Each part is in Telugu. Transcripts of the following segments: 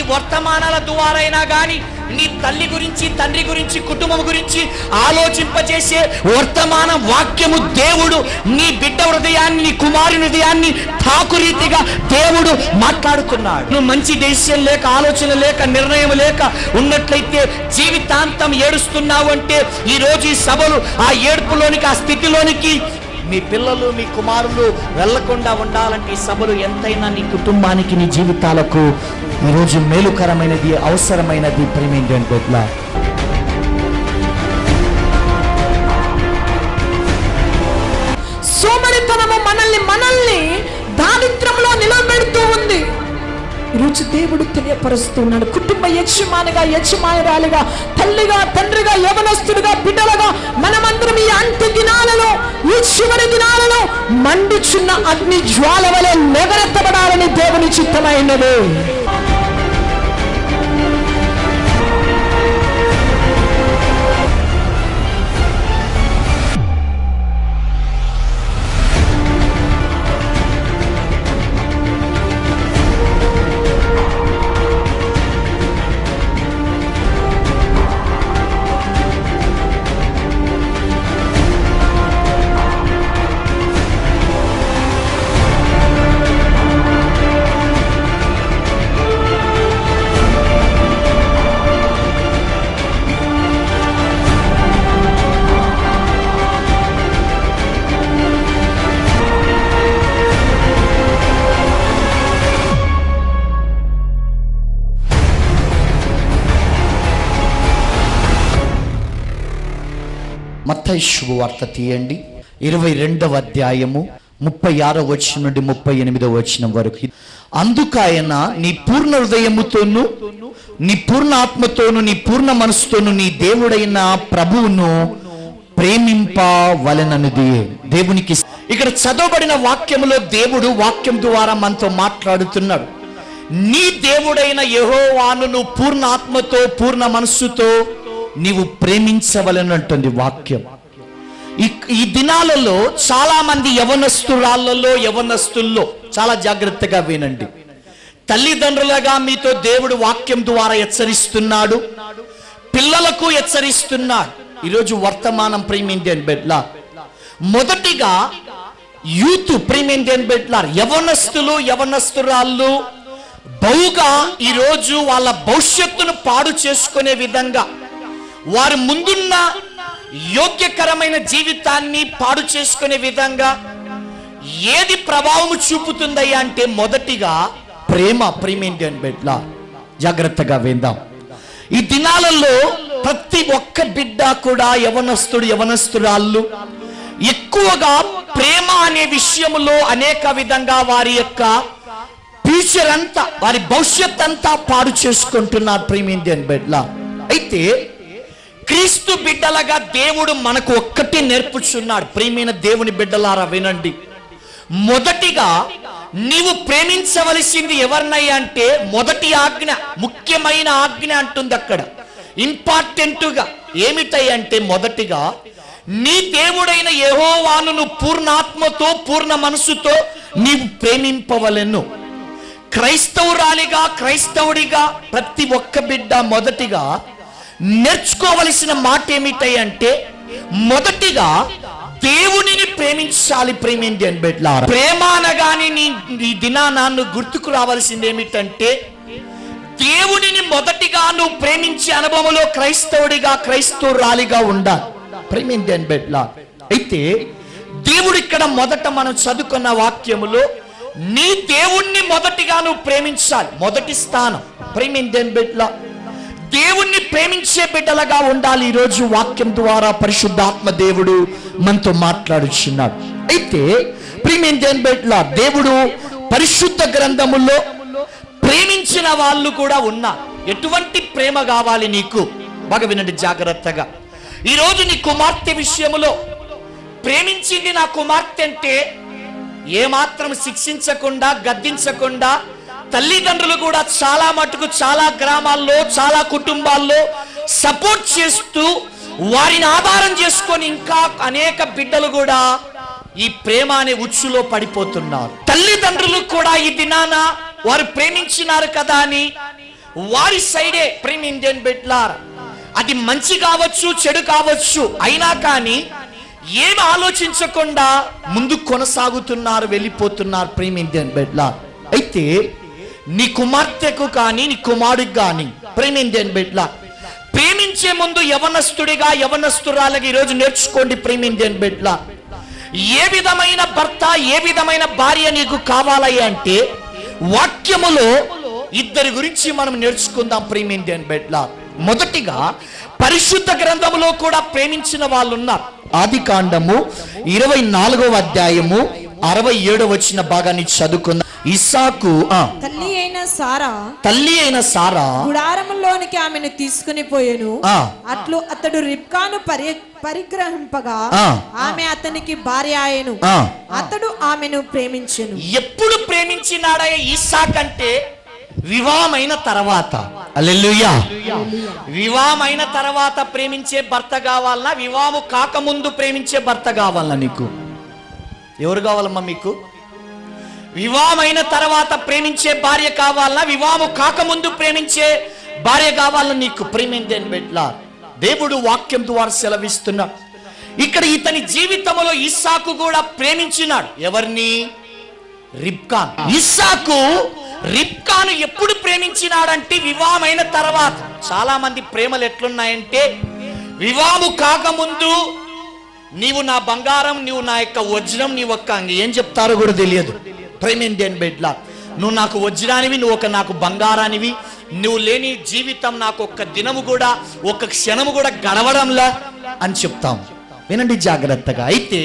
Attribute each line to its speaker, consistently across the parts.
Speaker 1: వర్తమానాల ద్వారైనా గాని నీ తల్లి గురించి తండ్రి గురించి కుటుంబం గురించి ఆలోచింపజేసే వర్తమాన వాక్యము దేవుడు నీ బిడ్డ హృదయాన్ని నీ కుమారి హృదయాన్ని తాకు రీతిగా దేవుడు మాట్లాడుతున్నాడు నువ్వు మంచి డెసిషన్ లేక ఆలోచన లేక నిర్ణయం లేక ఉన్నట్లయితే జీవితాంతం ఏడుస్తున్నావు అంటే ఈ రోజు ఈ సభలు ఆ ఏడుపులోనికి ఆ స్థితిలోనికి మీ పిల్లలు మీ కుమారులు వెళ్లకుండా ఉండాలంటే ఈ సభలు ఎంతైనా నీ కుటుంబానికి నీ జీవితాలకు ఈరోజు మేలుకరమైనది అవసరమైనది ప్రేమేంటి బిడ్డ
Speaker 2: సోమరితనము మనల్ని మనల్ని దారిద్రంలో నిలబెడుతూ ఉంది ఈరోజు దేవుడు తెలియపరుస్తున్నాడు కుటుంబ యజమానిగా యజమానురాలిగా తల్లిగా తండ్రిగా యవనస్తుడిగా బిడ్డలుగా మనమందరం ఈ అంత్య దినాలలో ఈ చివరి దినాలలో మండుచున్న అగ్ని జ్వాల వలె నెగరెత్తబడాలని దేవుని చిత్తమైనది
Speaker 1: మత్తయి శుభవార్త తీయండి ఇరవై రెండవ అధ్యాయము ముప్పై ఆరో వచనం నుండి ముప్పై ఎనిమిదో వచనం వరకు అందుకాయన నీ పూర్ణ హృదయముతోను నీ పూర్ణ ఆత్మతోను నీ పూర్ణ మనసుతోను నీ దేవుడైన ప్రభువును ప్రేమింపవలననిది దేవునికి ఇక్కడ చదవబడిన వాక్యములో దేవుడు వాక్యం ద్వారా మనతో మాట్లాడుతున్నాడు నీ దేవుడైన యెహోవాను నువ్వు పూర్ణ ఆత్మతో పూర్ణ మనస్సుతో నీవు ప్రేమించవలనంటుంది వాక్యం ఈ- ఈ దినాలలో చాలా మంది యవనస్తురాళ్ళలో యవనస్తుల్లో చాలా జాగ్రత్తగా వినండి తల్లిదండ్రులుగా మీతో దేవుడు వాక్యం ద్వారా హెచ్చరిస్తున్నాడు పిల్లలకు హెచ్చరిస్తున్నాడు ఈరోజు వర్తమానం ప్రేమ్ ఇండియన్ బెడ్లా మొదటిగా యూత్ ప్రీమ్ ఇండియన్ బెడ్లార్ యవనస్తులు యవనస్తురాళ్ళు బహుగా ఈరోజు వాళ్ళ భవిష్యత్తును పాడు చేసుకునే విధంగా వారి ముందున్న యోగ్యకరమైన జీవితాన్ని పాడు చేసుకునే విధంగా ఏది ప్రభావం చూపుతుందయ్యా అంటే మొదటిగా ప్రేమ ప్రేమ ఇండియన్ బెడ్లా జాగ్రత్తగా విందాం ఈ దినాలలో ప్రతి ఒక్క బిడ్డ కూడా యవనస్తుడు యవనస్తురాళ్ళు ఎక్కువగా ప్రేమ అనే విషయములో అనేక విధంగా వారి యొక్క ఫ్యూచర్ అంతా వారి భవిష్యత్ అంతా పాడు చేసుకుంటున్నారు ప్రేమ ఇండియన్ బెడ్లా అయితే క్రీస్తు బిడ్డలుగా దేవుడు మనకు ఒక్కటి నేర్పుచున్నాడు ప్రేమైన దేవుని బిడ్డలారా వినండి మొదటిగా నీవు ప్రేమించవలసింది ఎవరినయ్యా అంటే మొదటి ఆజ్ఞ ముఖ్యమైన ఆజ్ఞ అంటుంది అక్కడ ఇంపార్టెంట్గా ఏమిటయ్యా అంటే మొదటిగా నీ దేవుడైన యెహోవాను నువ్వు పూర్ణాత్మతో పూర్ణ మనసుతో నీవు ప్రేమింపవలెను క్రైస్తవురాలిగా క్రైస్తవుడిగా ప్రతి ఒక్క బిడ్డ మొదటిగా నేర్చుకోవలసిన మాట ఏమిటై అంటే మొదటిగా దేవునిని ప్రేమించాలి ప్రేమింది అని బిడ్డ ప్రేమ అనగానే నీ ఈ దినాన నువ్వు గుర్తుకు రావాల్సింది ఏమిటంటే దేవునిని మొదటిగా నువ్వు ప్రేమించే అనుభవంలో క్రైస్తవుడిగా క్రైస్తవురాలిగా ఉండాలి ప్రేమింది అని బిడ్డ అయితే దేవుడు ఇక్కడ మొదట మనం చదువుకున్న వాక్యములో నీ దేవుణ్ణి మొదటిగా నువ్వు ప్రేమించాలి మొదటి స్థానం ప్రేమింది అని బిడ్డ దేవుణ్ణి ప్రేమించే బిడ్డలుగా ఉండాలి ఈరోజు వాక్యం ద్వారా పరిశుద్ధాత్మ దేవుడు మనతో మాట్లాడుచున్నాడు అయితే ప్రేమింది అని బిడ్డ దేవుడు పరిశుద్ధ గ్రంథములో ప్రేమించిన వాళ్ళు కూడా ఉన్నారు ఎటువంటి ప్రేమ కావాలి నీకు బాగా వినండి జాగ్రత్తగా ఈరోజు నీ కుమార్తె విషయములో ప్రేమించింది నా కుమార్తె అంటే ఏమాత్రం శిక్షించకుండా గద్దించకుండా తల్లిదండ్రులు కూడా చాలా మటుకు చాలా గ్రామాల్లో చాలా కుటుంబాల్లో సపోర్ట్ చేస్తూ వారిని ఆధారం చేసుకొని ఇంకా అనేక బిడ్డలు కూడా ఈ ప్రేమ అనే ఉచ్చులో పడిపోతున్నారు తల్లిదండ్రులు కూడా ఈ దినాన వారు ప్రేమించినారు కదా అని వారి సైడే ప్రేమ ఇండియన్ బిడ్లార్ అది మంచి కావచ్చు చెడు కావచ్చు అయినా కానీ ఏమి ఆలోచించకుండా ముందు కొనసాగుతున్నారు వెళ్ళిపోతున్నారు ప్రేమ ఇండియన్ బిడ్లార్ అయితే నీ కుమార్తెకు కానీ నీ కుమారుడికి కానీ ప్రేమ ఇండియన్ బిడ్లార్ ప్రేమించే ముందు యవనస్తుడిగా యవనస్తురాలకి ఈరోజు నేర్చుకోండి ప్రేమ ఇండియన్ బిడ్లార్ ఏ విధమైన భర్త ఏ విధమైన భార్య నీకు కావాలి అంటే వాక్యములో ఇద్దరి గురించి మనం నేర్చుకుందాం ప్రేమ ఇండియన్ బెడ్ల మొదటిగా పరిశుద్ధ గ్రంథములో కూడా ప్రేమించిన వాళ్ళు ఉన్నారు ఆది కాండము ఇరవై నాలుగవ అధ్యాయము అరవై ఏడవ వచ్చిన భాగాన్ని చదువుకుందాం ఇసాకు ఆ,
Speaker 2: తల్లి అయిన సారా
Speaker 1: తల్లి అయిన సారా
Speaker 2: గుడారములోనికి ఆమెను తీసుకుని పోయెను
Speaker 1: ఆ.
Speaker 2: అట్లు అతడు రిబ్కాను పరి పరిగ్రహింపగా
Speaker 1: ఆ.
Speaker 2: ఆమె అతనికి భార్య ఆయను
Speaker 1: ఆ.
Speaker 2: అతడు ఆమెను ప్రేమించెను
Speaker 1: ఎప్పుడు ప్రేమించినాడయ ఇస్సాక్ అంటే వివాహమైన తర్వాత అల్లెలుయ్యా వివాహమైన తర్వాత ప్రేమించే భర్త కావాలన్నా వివాహము కాకముందు ప్రేమించే భర్త కావాలన్నా నీకు ఎవరు కావాలమ్మా మీకు వివాహమైన తర్వాత ప్రేమించే భార్య కావాలన్నా వివాహము కాకముందు ప్రేమించే భార్య కావాలన్నా నీకు ప్రేమిందేని బిడ్డ దేవుడు వాక్యం ద్వారా సెలవిస్తున్నాడు ఇక్కడ ఇతని జీవితంలో ఇస్సాకు కూడా ప్రేమించినాడు ఎవరిని రిబ్కాన్ ఇస్సాకు రిబ్కాను ఎప్పుడు ప్రేమించినాడంటే వివాహమైన తర్వాత చాలా మంది ప్రేమలు ఎట్లున్నాయంటే వివాహము కాకముందు నీవు నా బంగారం నీవు నా యొక్క వజ్రం నీ ఒక్క అంగ ఏం చెప్తారో కూడా తెలియదు ప్రేమేంది అని బిడ్డ నువ్వు నాకు వజ్రానివి నువ్వు ఒక నాకు బంగారానివి నువ్వు లేని జీవితం నాకు ఒక్క దినము కూడా ఒక్క క్షణము కూడా గడవడంలా అని చెప్తాం వినండి జాగ్రత్తగా అయితే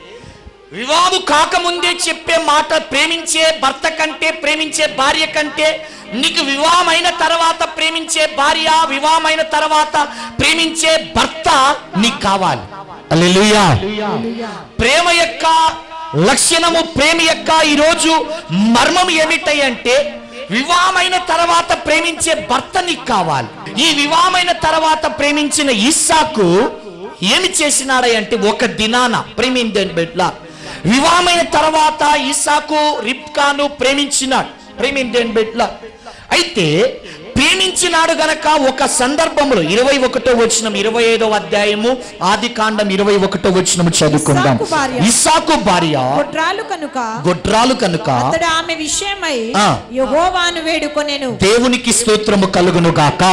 Speaker 1: వివాహము కాకముందే చెప్పే మాట ప్రేమించే భర్త కంటే ప్రేమించే భార్య కంటే నీకు వివాహమైన తర్వాత ప్రేమించే భార్య వివాహమైన తర్వాత ప్రేమించే భర్త నీకు కావాలి హల్లెలూయా ప్రేమ యొక్క లక్షణము ప్రేమ యొక్క ఈరోజు మర్మం ఏమిటంటే వివాహమైన తర్వాత ప్రేమించే భర్త నీకు కావాలి ఈ వివాహమైన తర్వాత ప్రేమించిన ఇస్సాకు ఏమి చేసినాడంటే ఒక దినాన ప్రేమిందని బిడ్డ వివాహమైన తర్వాత ఇస్సాకు రిబ్కాను ప్రేమించినాడు ప్రేమిందని బిడ్డ అయితే ప్రేమించినాడు గనక ఒక సందర్భంలో ఇరవై ఒకటో వచ్చిన ఇరవై ఐదో అధ్యాయము ఆది కాండం ఇరవై ఒకటో వచ్చిన చదువుకుందాం
Speaker 2: ఇస్సాకు భార్య.
Speaker 1: ఇస్సాకు భార్య
Speaker 2: గొడ్రాలు కనుక
Speaker 1: గొడ్రాలు కనుక
Speaker 2: అతడు ఆమె విషయమై
Speaker 1: ఆ.
Speaker 2: యెహోవాను వేడుకొనెను
Speaker 1: దేవునికి స్తోత్రము కలుగును గాక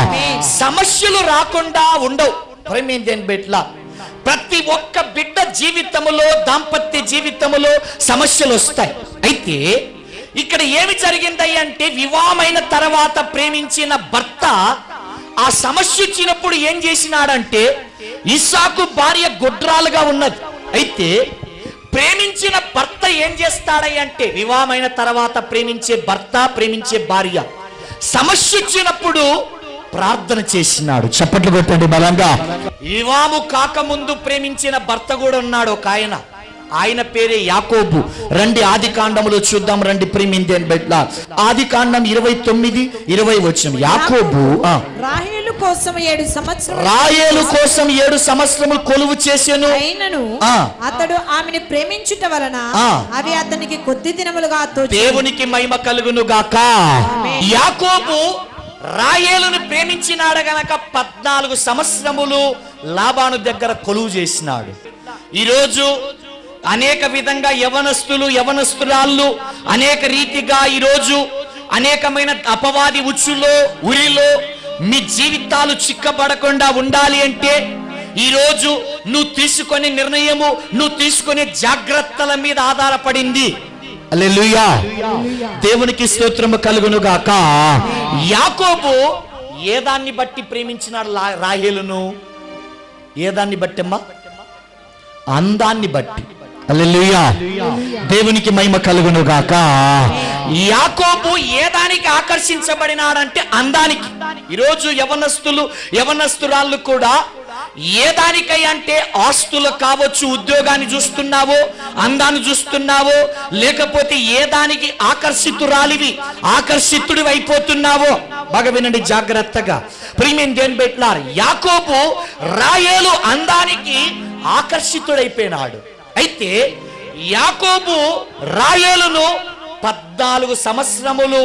Speaker 1: సమస్యలు రాకుండా ఉండవు ప్రేమేందేన్ బిడ్ల ప్రతి ఒక్క బిడ్డ జీవితములో దాంపత్య జీవితములో సమస్యలు వస్తాయి అయితే ఇక్కడ ఏమి జరిగింది అంటే వివాహమైన తర్వాత ప్రేమించిన భర్త ఆ సమస్య వచ్చినప్పుడు ఏం చేసినాడంటే ఇస్సాకు భార్య గొడ్రాలుగా ఉన్నది అయితే ప్రేమించిన భర్త ఏం చేస్తాడంటే వివాహమైన తర్వాత ప్రేమించే భర్త ప్రేమించే భార్య సమస్య వచ్చినప్పుడు ప్రార్థన చేసినాడు చప్పట్లు కొట్టండి బలంగా వివాహము కాకముందు ప్రేమించిన భర్త కూడా ఉన్నాడు ఒక ఆయన ఆయన పేరే యాకోబు రండి ఆది కాండములో చూద్దాం రండి ప్రేమిందేన్ బెట్ల ఆది కాండం ఇరవై తొమ్మిది ఇరవై వచ్చిన యాకోబు ఆ,
Speaker 2: రాహేలు కోసం ఏడు సంవత్సరం
Speaker 1: రాయేలు కోసం ఏడు సంవత్సరములు కొలువు చేసెను
Speaker 2: అయినను
Speaker 1: ఆ.
Speaker 2: అతడు ఆమెను ప్రేమించుట వలన
Speaker 1: ఆ.
Speaker 2: అవి అతనికి కొద్ది దినములుగా తోచి
Speaker 1: దేవునికి మహిమ కలుగును గాక యాకోబు రాయేలును ప్రేమించినాడు గనక పద్నాలుగు సంవత్సరములు లాబాను దగ్గర కొలువు చేసినాడు ఈరోజు అనేక విధంగా యవనస్తులు యవనస్తురాళ్ళు అనేక రీతిగా ఈరోజు అనేకమైన అపవాది ఉచ్చులో ఉరిలో మీ జీవితాలు చిక్కబడకుండా ఉండాలి అంటే ఈరోజు నువ్వు తీసుకునే నిర్ణయము నువ్వు తీసుకునే జాగ్రత్తల మీద ఆధారపడింది హల్లెలూయా దేవునికి స్తోత్రము కలుగును గాక యాకోబు ఏ దాన్ని బట్టి ప్రేమించినాడు లా- రాహేలును ఏ దాన్ని బట్టి అమ్మా అందాన్ని బట్టి హల్లెలూయా దేవునికి మహిమ కలుగును గాక యాకోబు ఏ దానికి ఆకర్షించబడినాడంటే అందానికి ఈరోజు యవనస్తులు యవనస్తురాళ్ళు కూడా ఏ దానికై అంటే ఆస్తులు కావచ్చు ఉద్యోగాన్ని చూస్తున్నావో అందాన్ని చూస్తున్నావో లేకపోతే ఏ దానికి ఆకర్షితురాలివి ఆకర్షితుడి అయిపోతున్నావో బాగా వినండి జాగ్రత్తగా ప్రీమియం దేని పెట్టినారు యాకోబు రాయేలు అందానికి ఆకర్షితుడైపోయినాడు అయితే యాకోబు రాయేలును పద్నాలుగు సంవత్సరములు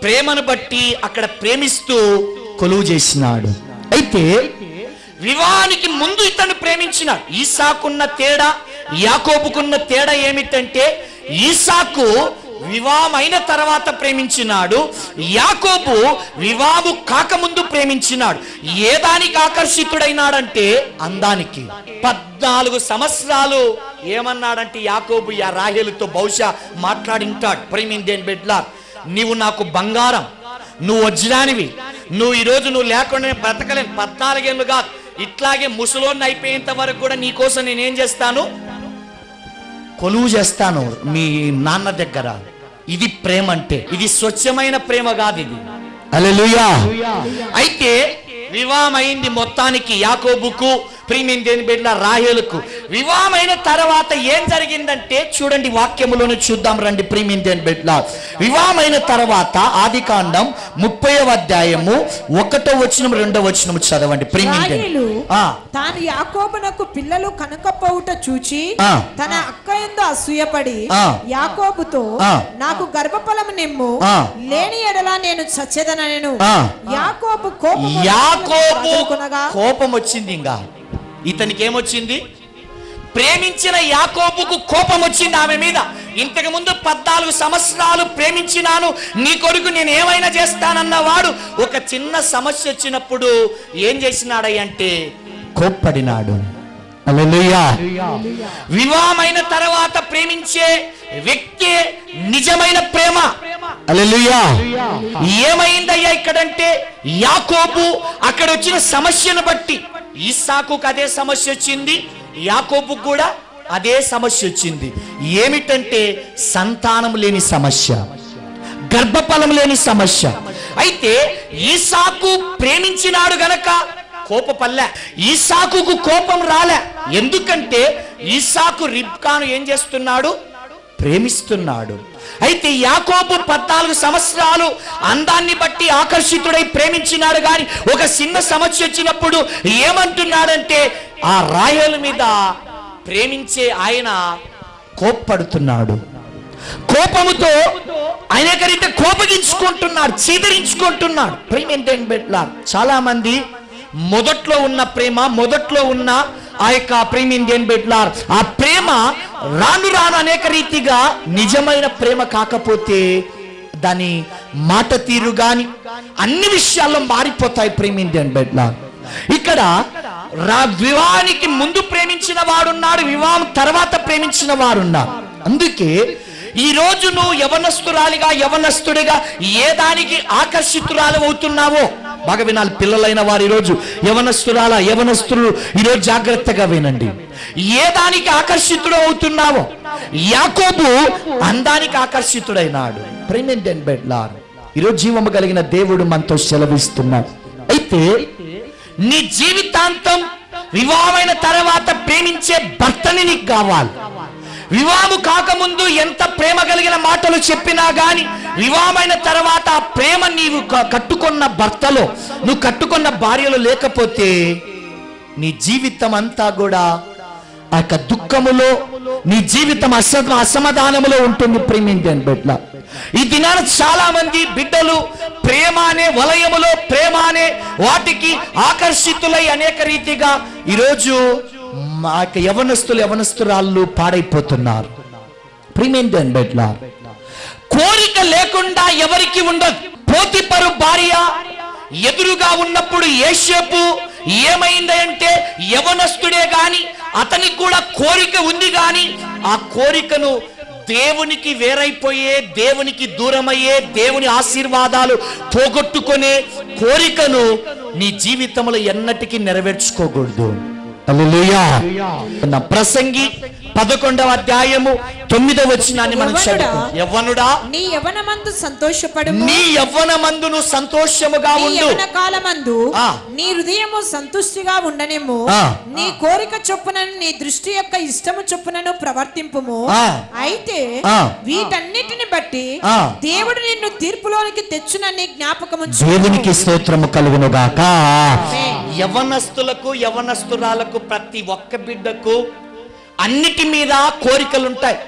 Speaker 1: ప్రేమను బట్టి అక్కడ ప్రేమిస్తూ కొలువు చేసినాడు అయితే వివాహానికి ముందు ఇతను ప్రేమించినాడు ఈసాకున్న తేడా యాకోబుకున్న తేడా ఏమిటంటే ఈసాకు వివాహం అయిన తర్వాత ప్రేమించినాడు యాకోబు వివాహము కాకముందు ప్రేమించినాడు ఏ దానికి ఆకర్షితుడైనాడంటే అందానికి పద్నాలుగు సంవత్సరాలు ఏమన్నాడంటే యాకోబు యా రాహేలుతో బహుశా మాట్లాడింటాడు ప్రేమిందేన్ బిడ్లా నీవు నాకు బంగారం నువ్వు వజ్రానివి నువ్వు ఈరోజు నువ్వు లేకుండా నేను బ్రతకలేను పద్నాలుగేళ్ళు కాదు ఇట్లాగే ముసలోన్ని అయిపోయేంత వరకు కూడా నీకోసం నేనేం చేస్తాను కొలువు చేస్తాను మీ నాన్న దగ్గర ఇది ప్రేమ అంటే ఇది స్వచ్ఛమైన ప్రేమ కాదు ఇది అలెలుయా అయితే వివాహం అయింది మొత్తానికి యాకోబుకు ప్రీమియం దేని బిడ్డ రాహేలుకు వివాహం అయిన తర్వాత ఏం జరిగిందంటే చూడండి వాక్యములోను చూద్దాం రండి ప్రీమియం దేని బిడ్డ వివాహం అయిన తర్వాత ఆది కాండం ముప్పై అధ్యాయము ఒకటో వచనం రెండో వచనం చదవండి ప్రీమియం
Speaker 2: రాహేలు
Speaker 1: ఆ
Speaker 2: తాను యాకోబునకు పిల్లలు కనకపోవుట చూచి
Speaker 1: ఆ.
Speaker 2: తన అక్క ఎందు అసూయపడి
Speaker 1: ఆ.
Speaker 2: యాకోబుతో
Speaker 1: ఆ.
Speaker 2: నాకు గర్భఫలము నిమ్ము
Speaker 1: ఆ.
Speaker 2: లేని ఎడల నేను చచ్చేదనను
Speaker 1: ఆ.
Speaker 2: యాకోబు కోపము
Speaker 1: యాకోబు
Speaker 2: కొనగా
Speaker 1: కోపం వచ్చింది ఇంకా ఇతనికి ఏమొచ్చింది ప్రేమించిన యాకోబుకు కోపం వచ్చింది ఆమె మీద ఇంతకు ముందు పద్నాలుగు సంవత్సరాలు ప్రేమించినాను నీ కొరకు నేను ఏమైనా చేస్తానన్నవాడు ఒక చిన్న సమస్య వచ్చినప్పుడు ఏం చేసినాడంటే కోప్పడినాడు వివాహమైన తర్వాత ప్రేమించే వ్యక్తి నిజమైన ప్రేమ ఏమైందయ్యా ఇక్కడంటే యాకోబు అక్కడ వచ్చిన సమస్యను బట్టి ఈసాకుకు అదే సమస్య వచ్చింది యాకోబు కూడా అదే సమస్య వచ్చింది ఏమిటంటే సంతానం లేని సమస్య గర్భఫలం లేని సమస్య అయితే ఈసాకు ప్రేమించినాడు గనక కోపపల్లె ఈసాకుకు కోపం రాలే ఎందుకంటే ఈసాకు రిబ్కాను ఏం చేస్తున్నాడు ప్రేమిస్తున్నాడు అయితే యాకోబు పద్నాలుగు సంవత్సరాలు అందాన్ని బట్టి ఆకర్షితుడై ప్రేమించినాడు గాని ఒక చిన్న సమస్య వచ్చినప్పుడు ఏమంటున్నాడంటే ఆ రాయల మీద ప్రేమించే ఆయన కోప్పడుతున్నాడు కోపముతో అనేకరైతే కోపగించుకుంటున్నాడు చీదరించుకుంటున్నాడు ప్రేమ ఏంటంటే బిడ్డలారా, చాలా మంది మొదట్లో ఉన్న ప్రేమ మొదట్లో ఉన్న ఆ యొక్క ప్రేమ ఇండియన్ బిడ్లార్ ఆ ప్రేమ రాను రాను అనేక రీతిగా నిజమైన ప్రేమ కాకపోతే దాని మాట తీరు గాని అన్ని విషయాల్లో మారిపోతాయి ప్రేమ ఇండియన్ బిడ్లార్ ఇక్కడ రా వివాహానికి ముందు ప్రేమించిన వాడున్నాడు వివాహం తర్వాత ప్రేమించిన వారున్నారు అందుకే ఈ రోజు నువ్వు యవనస్తురాలిగా యవనస్తుడిగా ఏ దానికి ఆకర్షితురాలు అవుతున్నావో బాగా వినాలి పిల్లలైన వారు ఈరోజు యవనస్తురాల యవనస్తులు ఈరోజు జాగ్రత్తగా వినండి ఏ దానికి ఆకర్షితుడు అవుతున్నావో యాకోబు అందానికి ఆకర్షితుడైనాడు ప్రేమెంట్ అండ్ బెడ్లార్ ఈరోజు జీవము కలిగిన దేవుడు మనతో సెలవిస్తున్నాడు అయితే నీ జీవితాంతం వివాహమైన తర్వాత ప్రేమించే భర్తని నీకు కావాలి వివాహము కాకముందు ఎంత ప్రేమ కలిగిన మాటలు చెప్పినా గాని వివాహమైన తర్వాత ఆ ప్రేమ నీవు క- కట్టుకున్న భర్తలో నువ్వు కట్టుకున్న భార్యలో లేకపోతే నీ జీవితం అంతా కూడా ఆ యొక్క దుఃఖములో నీ జీవితం అస అసమాధానములో ఉంటుంది ప్రేమించండి బిడ్డ ఈ దినాన చాలా మంది బిడ్డలు ప్రేమ అనే వలయములో ప్రేమ అనే వాటికి ఆకర్షితులై అనేక రీతిగా ఈరోజు మా యొక్క యవనస్తులు యవనస్తురాళ్ళు పాడైపోతున్నారు ప్రేమేంటండి బిడ్డ కోరిక లేకుండా ఎవరికి ఉండదు పోతిపరు భార్య ఎదురుగా ఉన్నప్పుడు ఏషేపు ఏమైందంటే యవనస్తుడే గాని అతనికి కూడా కోరిక ఉంది గాని ఆ కోరికను దేవునికి వేరైపోయే దేవునికి దూరమయ్యే దేవుని ఆశీర్వాదాలు పోగొట్టుకునే కోరికను నీ జీవితంలో ఎన్నటికీ నెరవేర్చుకోకూడదు హల్లెలూయా. నా ప్రసంగి పదకొండవ అధ్యాయము తొమ్మిదవ వచ్చినాన్ని మనం
Speaker 2: యవ్వనుడా,
Speaker 1: చదువు యవ్వనుడా
Speaker 2: నీ యవనమందు సంతోషపడు
Speaker 1: నీ యవ్వనమందును సంతోషముగా
Speaker 2: నీ
Speaker 1: ఉండు
Speaker 2: యవన కాలమందు
Speaker 1: ఆ.
Speaker 2: నీ హృదయము సంతుష్టిగా ఉండనేమో
Speaker 1: ఆ.
Speaker 2: నీ కోరిక చొప్పునను నీ దృష్టి యొక్క ఇష్టము చొప్పునను ప్రవర్తింపుము
Speaker 1: ఆ.
Speaker 2: అయితే
Speaker 1: ఆ.
Speaker 2: వీటన్నిటిని బట్టి
Speaker 1: ఆ.
Speaker 2: దేవుడు నిన్ను తీర్పులోనికి తెచ్చునని జ్ఞాపకము
Speaker 1: దేవునికి స్తోత్రము కలుగును గాక
Speaker 2: ఆమేన్.
Speaker 1: యవనస్తులకు యవనస్తురాలకు ప్రతి ఒక్క బిడ్డకు అన్నిటి మీద కోరికలు ఉంటాయి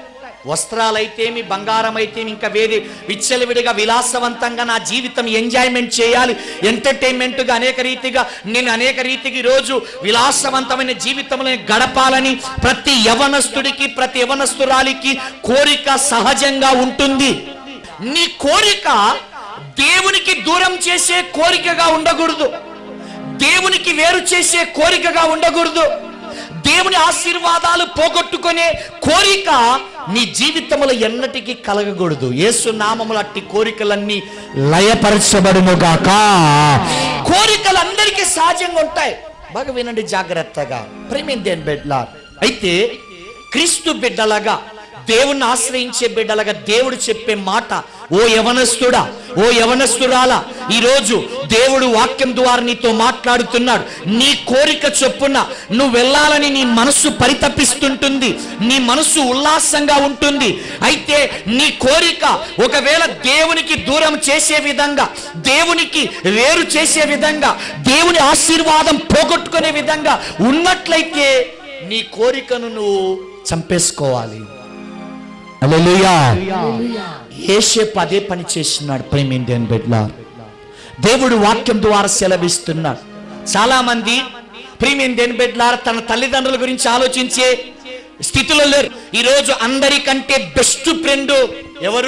Speaker 1: వస్త్రాలైతేమి బంగారం అయితేమి ఇంకా వేరే విచ్చలవిడిగా విలాసవంతంగా నా జీవితం ఎంజాయ్మెంట్ చేయాలి ఎంటర్టైన్మెంట్గా అనేక రీతిగా నేను అనేక రీతికి ఈరోజు విలాసవంతమైన జీవితంలో గడపాలని ప్రతి యవనస్తుడికి ప్రతి యవనస్తురాలికి కోరిక సహజంగా ఉంటుంది నీ కోరిక దేవునికి దూరం చేసే కోరికగా ఉండకూడదు దేవునికి వేరు చేసే కోరికగా ఉండకూడదు దేవుని ఆశీర్వాదాలు పోగొట్టుకునే కోరిక నీ జీవితంలో ఎన్నటికీ కలగకూడదు యేసు నామములు అట్టి కోరికలన్నీ లయపరచబడునుగాక కోరికలు అందరికీ సహజంగా ఉంటాయి బాగా వినండి జాగ్రత్తగా ప్రేమిందేన్ బిడ్డలా అయితే క్రీస్తు బిడ్డలగా దేవుణ్ణి ఆశ్రయించే బిడ్డలుగా దేవుడు చెప్పే మాట ఓ యవనస్తుడా ఓ యవనస్తురాలా ఈరోజు దేవుడు వాక్యం ద్వారా నీతో మాట్లాడుతున్నాడు నీ కోరిక చొప్పున నువ్వు వెళ్ళాలని నీ మనస్సు పరితపిస్తుంటుంది నీ మనస్సు ఉల్లాసంగా ఉంటుంది అయితే నీ కోరిక ఒకవేళ దేవునికి దూరం చేసే విధంగా దేవునికి వేరు చేసే విధంగా దేవుని ఆశీర్వాదం పోగొట్టుకునే విధంగా ఉన్నట్లయితే నీ కోరికను నువ్వు చంపేసుకోవాలి హల్లెలూయా ఏషేపు అదే పని చేస్తున్నాడు ప్రేమ ఇండియన్ బిడ్ల దేవుడు వాక్యం ద్వారా సెలవిస్తున్నాడు చాలా మంది ప్రేమ ఇండియన్ బిడ్ల తన తల్లిదండ్రుల గురించి ఆలోచించే స్థితిలో లేరు ఈరోజు అందరికంటే బెస్ట్ ఫ్రెండ్ ఎవరు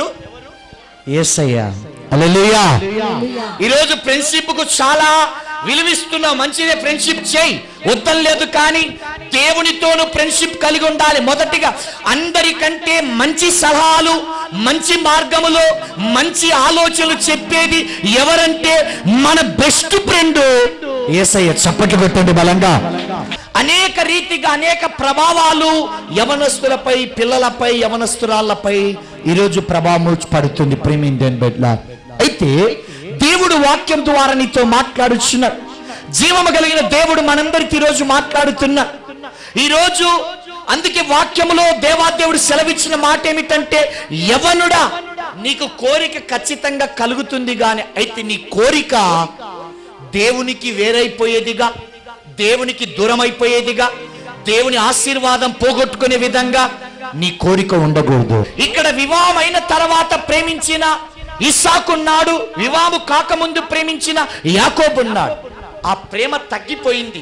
Speaker 1: ఏసయ్య హల్లెలూయా ఈరోజు ఫ్రెండ్షిప్ కు చాలా విలువిస్తున్నావు మంచిదే ఫ్రెండ్షిప్ చేయి వద్దని లేదు కానీ దేవునితోను ఫ్రెండ్షిప్ కలిగి ఉండాలి మొదటిగా అందరికంటే మంచి సలహాలు మంచి మార్గములో మంచి ఆలోచనలు చెప్పేది ఎవరంటే మన బెస్ట్ ఫ్రెండ్ ఏసయ్య చప్పట్లు కొట్టండి బలంగా అనేక రీతిగా అనేక ప్రభావాలు యవనస్తులపై పిల్లలపై యవనస్తురాళ్లపై ఈరోజు ప్రభావం పడుతుంది ప్రేమ ఇండియన్ బెడ్లా అయితే దేవుడు వాక్యం ద్వారా నీతో మాట్లాడుచున్నాడు జీవము కలిగిన దేవుడు మనందరికి ఈరోజు మాట్లాడుతున్నా ఈరోజు అందుకే వాక్యములో దేవాదేవుడు సెలవిచ్చిన మాట ఏమిటంటే యవనుడా నీకు కోరిక ఖచ్చితంగా కలుగుతుంది గాని అయితే నీ కోరిక దేవునికి వేరైపోయేదిగా దేవునికి దూరం అయిపోయేదిగా దేవుని ఆశీర్వాదం పోగొట్టుకునే విధంగా నీ కోరిక ఉండకూడదు ఇక్కడ వివాహం అయిన తర్వాత ప్రేమించిన ఇస్సాకున్నాడు వివాహము కాకముందు ప్రేమించిన యాకోబున్నాడు ఆ ప్రేమ తగ్గిపోయింది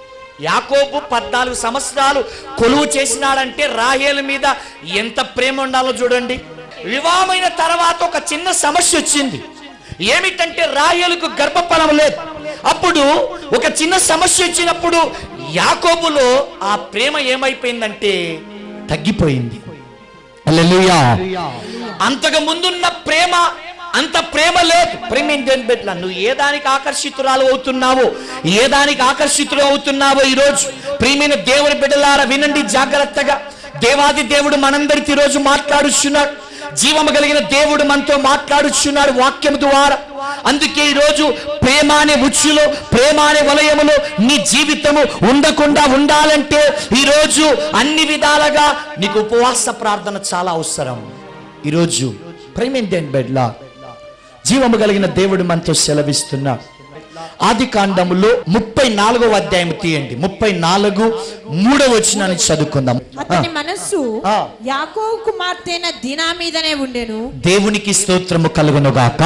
Speaker 1: యాకోబు పద్నాలుగు సంవత్సరాలు కొలువు చేసినాడంటే రాహేలు మీద ఎంత ప్రేమ ఉండాలో చూడండి వివాహమైన తర్వాత ఒక చిన్న సమస్య వచ్చింది ఏమిటంటే రాహేలుకు గర్భఫలం లేదు అప్పుడు ఒక చిన్న సమస్య వచ్చినప్పుడు యాకోబులో ఆ ప్రేమ ఏమైపోయిందంటే తగ్గిపోయింది హల్లెలూయా అంతకు ముందున్న ప్రేమ అంత ప్రేమ లేదు ప్రేమ ఏంటని పెట్టలా నువ్వు ఏ దానికి ఆకర్షితురాలు అవుతున్నావో ఏ దానికి ఆకర్షితులు అవుతున్నావో ఈరోజు ప్రియమైన దేవుని బిడ్డలారా వినండి జాగ్రత్తగా దేవాది దేవుడు మనందరికి ఈరోజు మాట్లాడుచున్నాడు జీవము కలిగిన దేవుడు మనతో మాట్లాడుచున్నాడు వాక్యం ద్వారా అందుకే ఈరోజు ప్రేమ అనే ఉచ్చులో ప్రేమ అనే వలయములో నీ జీవితము ఉండకుండా ఉండాలంటే ఈరోజు అన్ని విధాలుగా నీకు ఉపవాస ప్రార్థన చాలా అవసరం ఈరోజు ప్రేమేంటండి బెడ్లా జీవము కలిగిన దేవుడు మనతో సెలవిస్తున్నాడు ఆది కాండములో ముప్పై నాలుగవ అధ్యాయం తీయండి ముప్పై నాలుగు మూడవ వచనాన్ని చదువుకుందాం
Speaker 2: అతని మనస్సు
Speaker 1: ఆ.
Speaker 2: యాకోబు కుమార్తె అయిన దినా మీదనే ఉండెను
Speaker 1: దేవునికి స్తోత్రము కలుగునుగాక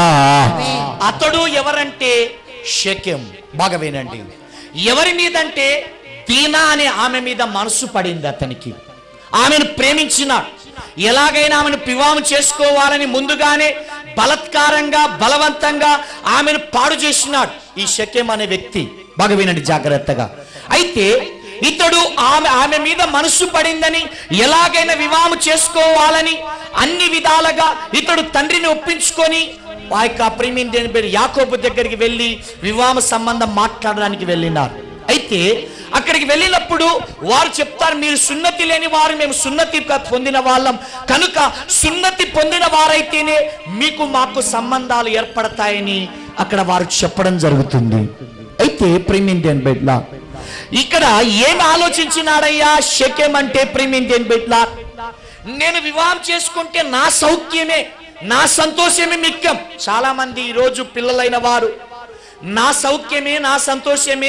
Speaker 1: అతడు ఎవరంటే షకెం బాగా వినండి ఎవరి మీదంటే దీనా అనే ఆమె మీద మనసు పడింది అతనికి ఆమెను ప్రేమించినాడు ఎలాగైనా ఆమెను వివాహం చేసుకోవాలని ముందుగానే బలత్కారంగా బలవంతంగా ఆమెను పాడు చేసినాడు ఈ షకెం అనే వ్యక్తి బాగా వినండి జాగ్రత్తగా అయితే ఇతడు ఆమె ఆమె మీద మనసు పడిందని ఎలాగైనా వివాహం చేసుకోవాలని అన్ని విధాలుగా ఇతడు తండ్రిని ఒప్పించుకొని ఆ యొక్క ప్రేమిని దేని పేరు యాకోబు దగ్గరికి వెళ్ళి వివాహ సంబంధం మాట్లాడడానికి వెళ్ళినారు అయితే అక్కడికి వెళ్ళినప్పుడు వారు చెప్తారు మీరు సున్నతి లేని వారు మేము సున్నతి క- పొందిన వాళ్ళం కనుక సున్నతి పొందిన వారైతేనే మీకు మాకు సంబంధాలు ఏర్పడతాయని అక్కడ వారు చెప్పడం జరుగుతుంది అయితే ప్రేమిండియన్ బెడ్లా ఇక్కడ ఏం ఆలోచించినాడయ్యా షకేం అంటే ప్రేమిండియన్ బెడ్లా నేను వివాహం చేసుకుంటే నా సౌఖ్యమే నా సంతోషమే ముఖ్యం చాలా మంది ఈరోజు పిల్లలైన వారు నా సౌఖ్యమే నా సంతోషమే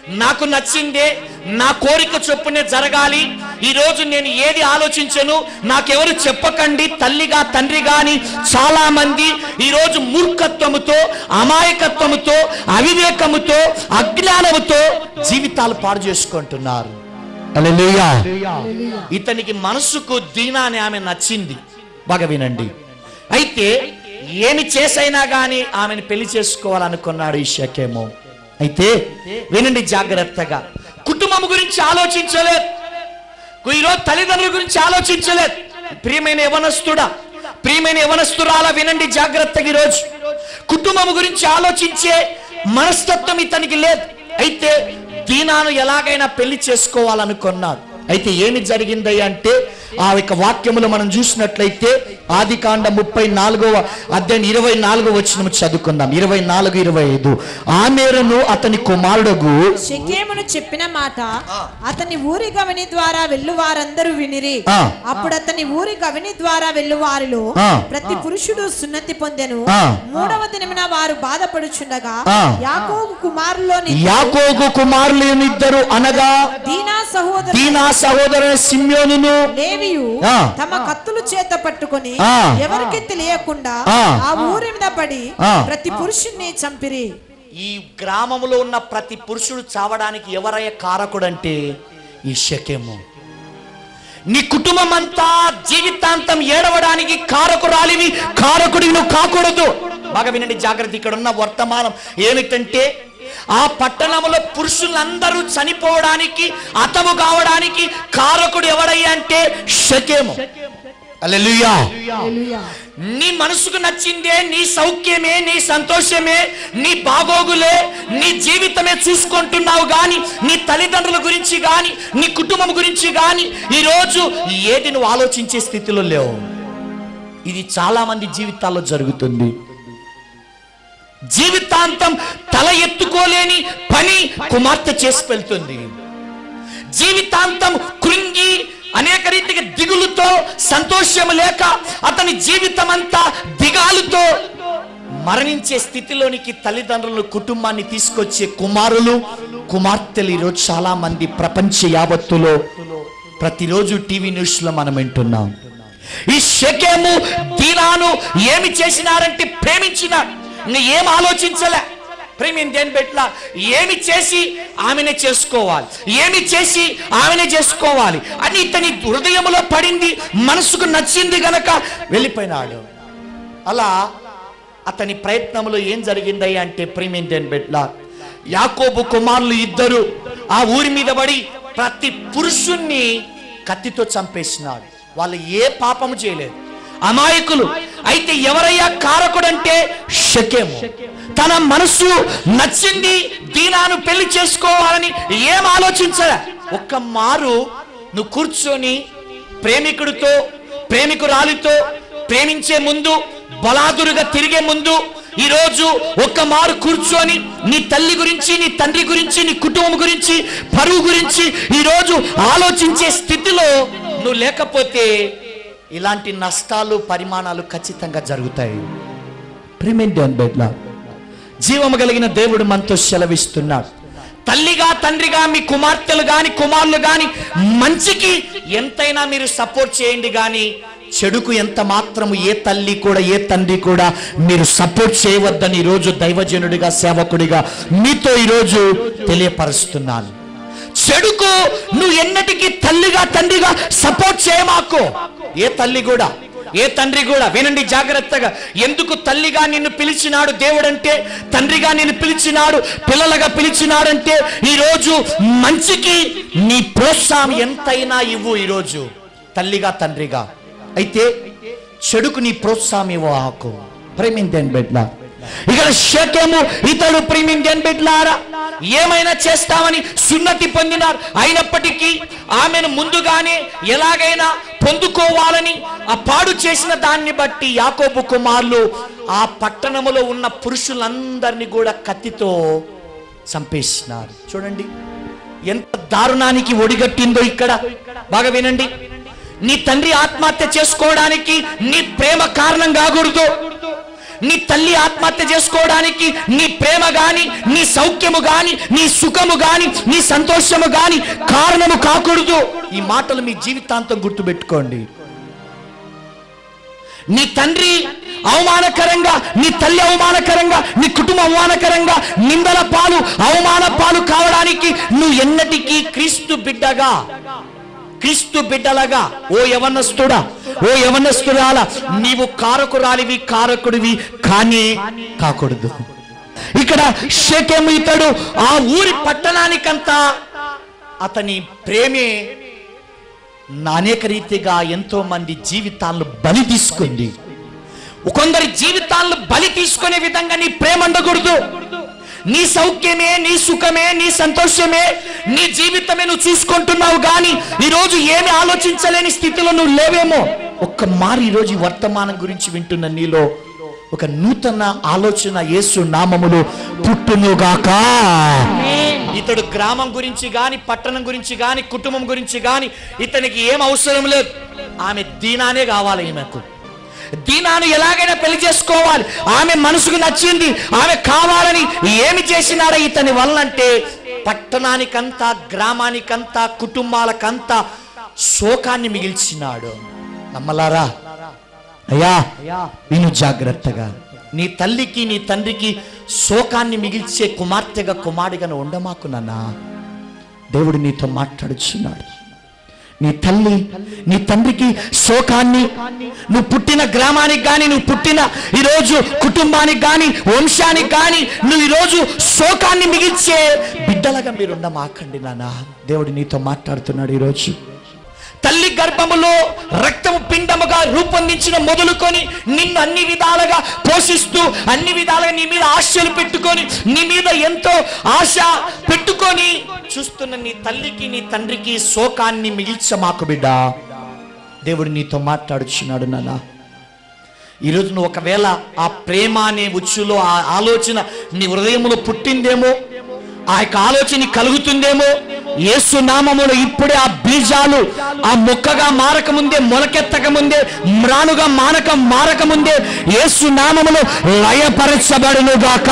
Speaker 1: నాకు నచ్చిందే నా కోరిక చొప్పునే జరగాలి ఈ రోజు నేను ఏది ఆలోచించను నాకెవరు చెప్పకండి తల్లిగా తండ్రి గాని చాలా మంది ఈ రోజు మూర్ఖత్వముతో అమాయకత్వముతో అవివేకముతో అజ్ఞానముతో జీవితాలు పాడు చేసుకుంటున్నారు హల్లెలూయా ఇతనికి మనసుకు దీనా అని ఆమె నచ్చింది బాగా వినండి అయితే ఏమి చేసైనా గాని ఆమెను పెళ్లి చేసుకోవాలనుకున్నాడు ఈ షకేమో అయితే వినండి జాగ్రత్తగా కుటుంబం గురించి ఆలోచించలేదు ఈరోజు తల్లిదండ్రుల గురించి ఆలోచించలేదు ప్రియమైన యవనస్తుడా ప్రియమైన యవనస్తురాల వినండి జాగ్రత్తగా ఈరోజు కుటుంబం గురించి ఆలోచించే మనస్తత్వం ఇతనికి లేదు అయితే దీనాను ఎలాగైనా పెళ్లి చేసుకోవాలనుకున్నాడు అయితే ఏమి జరిగింది అంటే ఆ యొక్క వాక్యములు మనం చూసినట్లయితే ఆది కాండ ముప్పై నాలుగవ అధ్యాయం ఇరవై నాలుగో వచ్చిన చదువుకుందాం ఇరవై నాలుగు ఇరవై ఐదు ఆ మేరను అతని కుమారుడుగు
Speaker 3: షెకేమును చెప్పిన మాట అతని ఊరి గవిని ద్వారా వెళ్ళు వారందరూ వినిరి
Speaker 1: ఆ.
Speaker 3: అప్పుడు అతని ఊరి గవిని ద్వారా వెళ్ళు వారిలో
Speaker 1: ఆ.
Speaker 3: ప్రతి పురుషుడు సున్నతి పొందెను
Speaker 1: ఆ.
Speaker 3: మూడవ దినమున వారు బాధపడుచుండగా
Speaker 1: ఆ.
Speaker 3: యాకోబు కుమారులోని
Speaker 1: యాకోబు కుమారులు ఇద్దరు అనగా
Speaker 3: దీనా సహోదరు
Speaker 1: దీనా సహోదరుని సిమ్యోనును
Speaker 3: లేవియు
Speaker 1: ఆ.
Speaker 3: తమ కత్తులు చేత పట్టుకొని
Speaker 1: ఆ.
Speaker 3: ఎవరికి తెలియకుండా
Speaker 1: ఆ.
Speaker 3: ఆ ఊరి మీద పడి
Speaker 1: ఆ.
Speaker 3: ప్రతి పురుషుణ్ణి చంపిరి
Speaker 1: ఈ గ్రామంలో ఉన్న ప్రతి పురుషుడు చావడానికి ఎవరయ్య కారకుడంటే ఈ శకేము నీ కుటుంబం అంతా జీవితాంతం ఏడవడానికి కారకురాలివి కారకుడివి నువ్వు కాకూడదు బాగా వినండి జాగ్రత్త ఇక్కడ ఉన్న వర్తమానం ఏమిటంటే ఆ పట్టణంలో పురుషులందరూ చనిపోవడానికి అతము కావడానికి కారకుడు ఎవడయ్యా అంటే షకేము అల్లెలుయా నీ మనసుకు నచ్చిందే నీ సౌఖ్యమే నీ సంతోషమే నీ బాగోగులే నీ జీవితమే చూసుకుంటున్నావు గాని నీ తల్లిదండ్రుల గురించి గాని నీ కుటుంబం గురించి గాని ఈరోజు ఏది నువ్వు ఆలోచించే స్థితిలో లేవు ఇది చాలా మంది జీవితాల్లో జరుగుతుంది జీవితాంతం తల ఎత్తుకోలేని పని కుమార్తె చేసి వెళ్తుంది జీవితాంతం కృంగి అనేక రీతిగా దిగులుతో సంతోషం లేక అతని జీవితం అంతా దిగాలుతో మరణించే స్థితిలోనికి తల్లిదండ్రులు కుటుంబాన్ని తీసుకొచ్చే కుమారులు కుమార్తెలు ఈరోజు చాలా మంది ప్రపంచ యావత్తులో ప్రతిరోజు టీవీ న్యూస్ లో మనం వింటున్నాం ఈ షకేము దీనాను ఏమి చేసినారంటే ప్రేమించినాడు ఇంకా ఏం ఆలోచించలే ప్రేమిని దేని పెట్ల ఏమి చేసి ఆమెనే చేసుకోవాలి ఏమి చేసి ఆమెనే చేసుకోవాలి అని ఇతని హృదయంలో పడింది మనసుకు నచ్చింది గనక వెళ్ళిపోయినాడు అలా అతని ప్రయత్నంలో ఏం జరిగిందయ్యా అంటే ప్రేమిని దేని పెట్ల యాకోబు కుమారులు ఇద్దరు ఆ ఊరి మీద పడి ప్రతి పురుషుణ్ణి కత్తితో చంపేసినాడు వాళ్ళు ఏ పాపము చేయలేదు అమాయకులు అయితే ఎవరయ్యా కారకుడంటే షకేము తన మనసు నచ్చింది దీనాను పెళ్లి చేసుకోవాలని ఏం ఆలోచించలే ఒక్క మారు నువ్వు కూర్చొని ప్రేమికుడితో ప్రేమికురాలితో ప్రేమించే ముందు బలాదురుగా తిరిగే ముందు ఈ రోజు ఒక్క మారు కూర్చొని నీ తల్లి గురించి నీ తండ్రి గురించి నీ కుటుంబం గురించి పరువు గురించి ఈ రోజు ఆలోచించే స్థితిలో నువ్వు లేకపోతే ఇలాంటి నష్టాలు పరిమాణాలు ఖచ్చితంగా జరుగుతాయి ప్రేమేంటి అన్బెడ్లా జీవము కలిగిన దేవుడు మనతో సెలవిస్తున్నాడు తల్లిగా తండ్రిగా మీ కుమార్తెలు గాని కుమారులు గాని మంచికి ఎంతైనా మీరు సపోర్ట్ చేయండి గాని చెడుకు ఎంత మాత్రము ఏ తల్లి కూడా ఏ తండ్రి కూడా మీరు సపోర్ట్ చేయవద్దని ఈరోజు దైవజనుడిగా సేవకుడిగా మీతో ఈరోజు తెలియపరుస్తున్నాను చెడుకు నువ్వు ఎన్నటికీ తల్లిగా తండ్రిగా సపోర్ట్ చేయమాకు ఏ తల్లి కూడా ఏ తండ్రి కూడా వినండి జాగ్రత్తగా ఎందుకు తల్లిగా నిన్ను పిలిచినాడు దేవుడంటే తండ్రిగా నిన్ను పిలిచినాడు పిల్లలుగా పిలిచినాడంటే ఈరోజు మంచికి నీ ప్రోత్సాహం ఎంతైనా ఇవ్వు ఈరోజు తల్లిగా తండ్రిగా అయితే చెడుకు నీ ప్రోత్సాహం ఇవ్వు ఆకు ప్రేమిందేన్ బిడ్డ ఇక్కడ శకేము ఇతడు ప్రేమిందేన్ బిడ్లారా ఏమైనా చేస్తామని సున్నతి పొందినారు అయినప్పటికీ ఆమెను ముందుగానే ఎలాగైనా పొందుకోవాలని ఆ పాడు చేసిన దాన్ని బట్టి యాకోబు కుమారులు ఆ పట్టణములో ఉన్న పురుషులందరినీ కూడా కత్తితో చంపేసినారు చూడండి ఎంత దారుణానికి ఒడిగట్టిందో ఇక్కడ బాగా వినండి నీ తండ్రి ఆత్మహత్య చేసుకోవడానికి నీ ప్రేమ కారణం కాకూడదు నీ తల్లి ఆత్మహత్య చేసుకోవడానికి నీ ప్రేమ గాని నీ సౌఖ్యము గాని నీ సుఖము గాని నీ సంతోషము గాని కారణము కాకూడదు ఈ మాటలు మీ జీవితాంతం గుర్తుపెట్టుకోండి నీ తండ్రి అవమానకరంగా నీ తల్లి అవమానకరంగా నీ కుటుంబం అవమానకరంగా నిందల పాలు అవమాన పాలు కావడానికి నువ్వు ఎన్నటికీ క్రీస్తు బిడ్డగా క్రీస్తు బిడ్డలగా ఓ యవనస్తుడా ఓ యవనస్తురాల నీవు కారకురాలివి కారకుడివి కానీ కాకూడదు ఇక్కడ షేకెము ఇతడు ఆ ఊరి పట్టణానికంతా అతని ప్రేమే అనేక రీతిగా ఎంతో మంది జీవితాలను బలి తీసుకుంది కొందరి జీవితాలను బలి తీసుకునే విధంగా నీ ప్రేమ ఉండకూడదు నీ సౌఖ్యమే నీ సుఖమే నీ సంతోషమే నీ జీవితమే నువ్వు చూసుకుంటున్నావు కానీ ఈరోజు ఏమి ఆలోచించలేని స్థితిలో నువ్వు లేవేమో ఒక్క మారి ఈరోజు ఈ వర్తమానం గురించి వింటున్న నీలో ఒక నూతన ఆలోచన యేసు నామములు పుట్టునుగాక ఇతడు గ్రామం గురించి గాని పట్టణం గురించి గాని కుటుంబం గురించి గాని ఇతనికి ఏం అవసరం లేదు ఆమె దీనానే కావాలి ఈమెకు దీనాను ఎలాగైనా పెళ్లి చేసుకోవాలి ఆమె మనసుకు నచ్చింది ఆమె కావాలని ఏమి చేసినాడా ఇతని వల్లంటే పట్టణానికంతా గ్రామానికంతా కుటుంబాలకంతా శోకాన్ని మిగిల్చినాడు నమ్మలారా అయ్యా విను జాగ్రత్తగా నీ తల్లికి నీ తండ్రికి శోకాన్ని మిగిల్చే కుమార్తెగా కుమారుడిగా నువ్వు ఉండమాకు నాన్నా దేవుడు నీతో మాట్లాడుచున్నాడు నీ తల్లి నీ తండ్రికి శోకాన్ని నువ్వు పుట్టిన గ్రామానికి కానీ నువ్వు పుట్టిన ఈరోజు కుటుంబానికి కానీ వంశానికి కానీ నువ్వు ఈరోజు శోకాన్ని మిగిల్చే బిడ్డలుగా మీరు ఉండమాకండి నాన్న దేవుడు నీతో మాట్లాడుతున్నాడు ఈరోజు తల్లి గర్భములో రక్తము పిండముగా రూపొందించిన మొదలుకొని నిన్ను అన్ని విధాలుగా పోషిస్తూ అన్ని విధాలుగా నీ మీద ఆశలు పెట్టుకొని నీ మీద ఎంతో ఆశ పెట్టుకొని చూస్తున్న నీ తల్లికి నీ తండ్రికి శోకాన్ని మిగిల్చమాకు బిడ్డ దేవుడు నీతో మాట్లాడుచున్నాడు నాన్న ఈరోజు నువ్వు ఒకవేళ ఆ ప్రేమ అనే ఉచ్చులో ఆ ఆలోచన నీ హృదయంలో పుట్టిందేమో ఆ యొక్క ఆలోచన నీకు కలుగుతుందేమో యేసు నామములో ఇప్పుడే ఆ బీజాలు ఆ మొక్కగా మారక ముందే మొలకెత్తక ముందే మ్రానుగా మానక మారక ముందే యేసు నామములో లయపరచబడును గాక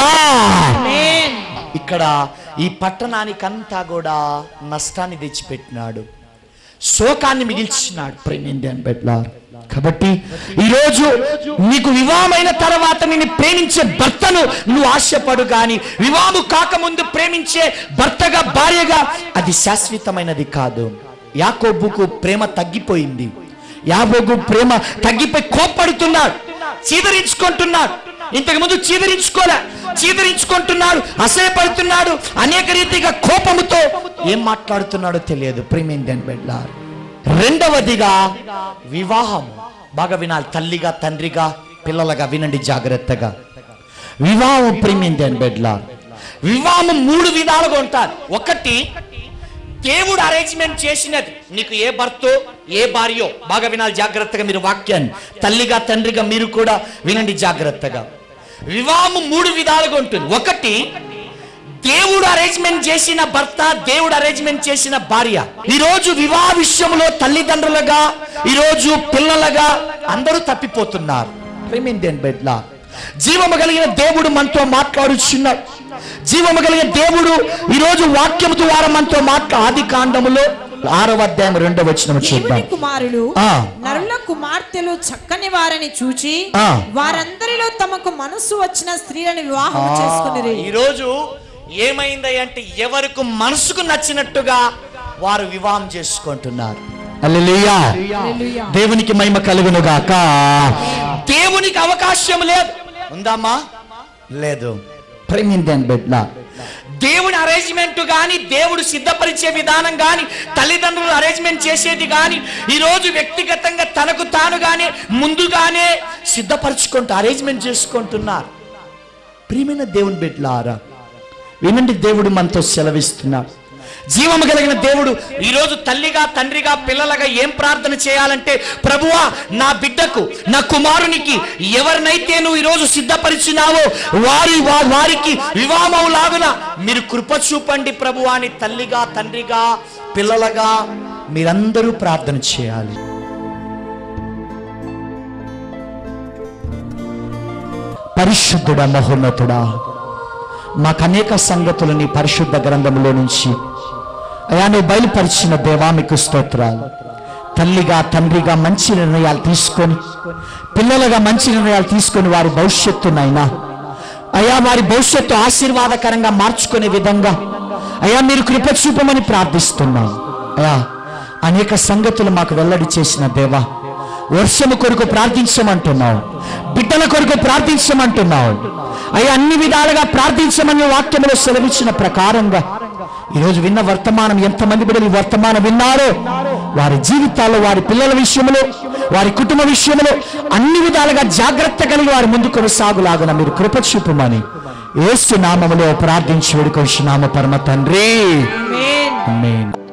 Speaker 1: ఇక్కడ ఈ పట్టణానికంతా కూడా నష్టాన్ని తెచ్చిపెట్టినాడు శోకాన్ని మిగిల్చినాడు ప్రేమింది అని పెట్టారు కాబట్టి ఈరోజు నీకు వివాహమైన తర్వాత నిన్ను ప్రేమించే భర్తను నువ్వు ఆశపడు కానీ వివాహము కాకముందు ప్రేమించే భర్తగా భార్యగా అది శాశ్వతమైనది కాదు యాకోబుకు ప్రేమ తగ్గిపోయింది యాబోగు ప్రేమ తగ్గిపోయి కోప్పడుతున్నాడు చీదరించుకుంటున్నాడు ఇంతకు ముందు చీదరించుకోలే చీదరించుకుంటున్నాడు అసహ్యపడుతున్నాడు అనేక రీతిగా కోపముతో ఏం మాట్లాడుతున్నాడో తెలియదు ప్రేమేంది అని పెట్టారు రెండవదిగా వివాహం బాగా వినాలి తల్లిగా తండ్రిగా పిల్లలుగా వినండి జాగ్రత్తగా వివాహం ప్రేమింది అని బెడ్లా వివాహం మూడు విధాలుగా ఉంటారు ఒకటి దేవుడు అరేంజ్మెంట్ చేసినది నీకు ఏ భర్తో ఏ భార్యో బాగా వినాలి జాగ్రత్తగా మీరు వాక్యాన్ని తల్లిగా తండ్రిగా మీరు కూడా వినండి జాగ్రత్తగా వివాహం మూడు విధాలుగా ఉంటుంది ఒకటి దేవుడు అరేంజ్మెంట్ చేసిన భర్త దేవుడు అరేంజ్మెంట్ చేసిన భార్య ఈ రోజు వివాహ విషయంలో తల్లిదండ్రులుగా ఈ రోజు పిల్లలుగా అందరూ తప్పిపోతున్నారు ప్రేమింది అని బెడ్లా జీవము కలిగిన దేవుడు మనతో మాట్లాడుచున్నాడు జీవము కలిగిన దేవుడు ఈ రోజు వాక్యం ద్వారా మనతో మాట్లా ఆది కాండములో ఆరవ అధ్యాయం రెండవ వచ్చిన చూద్దాం
Speaker 3: దేవుని కుమారులు
Speaker 1: ఆ.
Speaker 3: నరుల కుమార్తెలు చక్కని వారిని చూచి
Speaker 1: ఆ.
Speaker 3: వారందరిలో తమకు మనస్సు వచ్చిన స్త్రీలను వివాహం చేసుకుని
Speaker 1: ఈరోజు ఏమైంది అంటే ఎవరికి మనసుకు నచ్చినట్టుగా వారు వివాహం చేసుకుంటున్నారు హల్లెలూయా దేవునికి మహిమ కలుగును గాక దేవునికి అవకాశం లేదు ఉందామా లేదు ప్రేమిందని బిడ్డ దేవుని అరేంజ్మెంట్ కానీ దేవుడు సిద్ధపరిచే విధానం కానీ తల్లిదండ్రులు అరేంజ్మెంట్ చేసేది కానీ ఈరోజు వ్యక్తిగతంగా తనకు తానుగానే ముందుగానే సిద్ధపరచుకుంటూ అరేంజ్మెంట్ చేసుకుంటున్నారు ప్రియమైన దేవుని బిడ్డలారా వినండి దేవుడు మనతో సెలవిస్తున్నాడు జీవము కలిగిన దేవుడు ఈరోజు తల్లిగా తండ్రిగా పిల్లలుగా ఏం ప్రార్థన చేయాలంటే ప్రభువా నా బిడ్డకు నా కుమారునికి ఎవరినైతే నువ్వు ఈరోజు సిద్ధపరిచినావో వారి వా- వారికి వివాహం లాగున మీరు కృప చూపండి ప్రభువా అని తల్లిగా తండ్రిగా పిల్లలుగా మీరందరూ ప్రార్థన చేయాలి పరిశుద్ధుడా మహోన్నతుడా మాకు అనేక సంగతులు నీ పరిశుద్ధ గ్రంథంలో నుంచి అయా నువ్వు బయలుపరిచిన దేవా మీకు స్తోత్రాలు తల్లిగా తండ్రిగా మంచి నిర్ణయాలు తీసుకొని పిల్లలుగా మంచి నిర్ణయాలు తీసుకొని వారి భవిష్యత్తునైనా అయా వారి భవిష్యత్తు ఆశీర్వాదకరంగా మార్చుకునే విధంగా అయా మీరు కృప చూపమని ప్రార్థిస్తున్నాం అయా అనేక సంగతులు మాకు వెల్లడి చేసిన దేవా వర్షము కొరకు ప్రార్థించమంటున్నావు బిడ్డల కొరకు ప్రార్థించమంటున్నావు అయ్యా అన్ని విధాలుగా ప్రార్థించమని వాక్యములో సెలవిచ్చిన ప్రకారంగా ఈరోజు విన్న వర్తమానం ఎంతమంది బిడ్డలు ఈ వర్తమానం విన్నారో వారి జీవితాల్లో వారి పిల్లల విషయంలో వారి కుటుంబ విషయంలో అన్ని విధాలుగా జాగ్రత్త కలిగి వారి ముందు కొనసాగులాగున మీరు కృప చూపమని ఏసు నామములో ప్రార్థించి వేడుకొచ్చి నామ పరమ తండ్రి
Speaker 3: ఆమేన్
Speaker 1: ఆమేన్